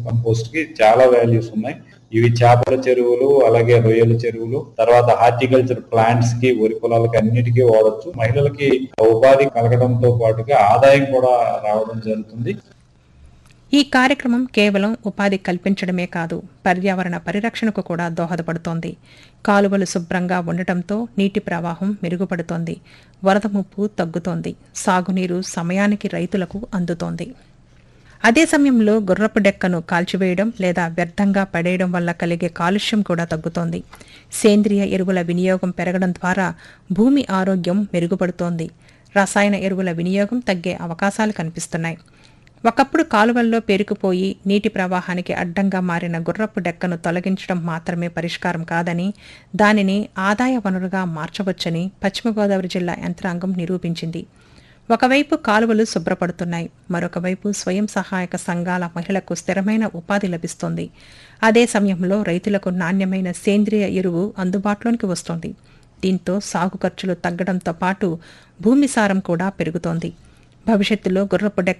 compost కి చాలా values ఉన్నాయి ఇవి చేపల చెరువులు అలాగే రొయ్యల చెరువులు తర్వాత హార్టికల్చర్ ప్లాంట్స్ కి వరి పొలాలకి అన్నిటికీ వాడొచ్చు మహిళలకి ఉపాధి కలగడంతో పాటుగా ఆదాయం కూడా రావడం జరుగుతుంది ఈ కార్యక్రమం కేవలం ఉపాధి కల్పించడమే కాదు పర్యావరణ పరిరక్షణకు కూడా దోహదపడుతోంది కాలువలు శుభ్రంగా ఉండటంతో నీటి ప్రవాహం మెరుగుపడుతోంది వరద ముప్పు తగ్గుతోంది సాగునీరు సమయానికి రైతులకు అందుతోంది అదే సమయంలో గుర్రపు డెక్కను కాల్చివేయడం లేదా వ్యర్థంగా పడేయడం వల్ల కలిగే కాలుష్యం కూడా తగ్గుతోంది సేంద్రియ ఎరువుల వినియోగం పెరగడం ద్వారా భూమి ఆరోగ్యం మెరుగుపడుతోంది రసాయన ఎరువుల వినియోగం తగ్గే అవకాశాలు కనిపిస్తున్నాయి ఒకప్పుడు కాలువల్లో పేరుకుపోయి నీటి ప్రవాహానికి అడ్డంగా మారిన గుర్రపు డెక్కను తొలగించడం మాత్రమే పరిష్కారం కాదని దానిని ఆదాయ వనరుగా మార్చవచ్చని పశ్చిమ గోదావరి జిల్లా యంత్రాంగం నిరూపించింది ఒకవైపు కాలువలు శుభ్రపడుతున్నాయి మరొక వైపు స్వయం సహాయక సంఘాల మహిళలకు స్థిరమైన ఉపాధి లభిస్తోంది అదే సమయంలో రైతులకు నాణ్యమైన సేంద్రియ ఎరువు అందుబాటులోనికి వస్తోంది దీంతో సాగు ఖర్చులు తగ్గడంతో పాటు భూమి సారం కూడా పెరుగుతోంది భవిష్యత్తులో గుర్రపు డెక్క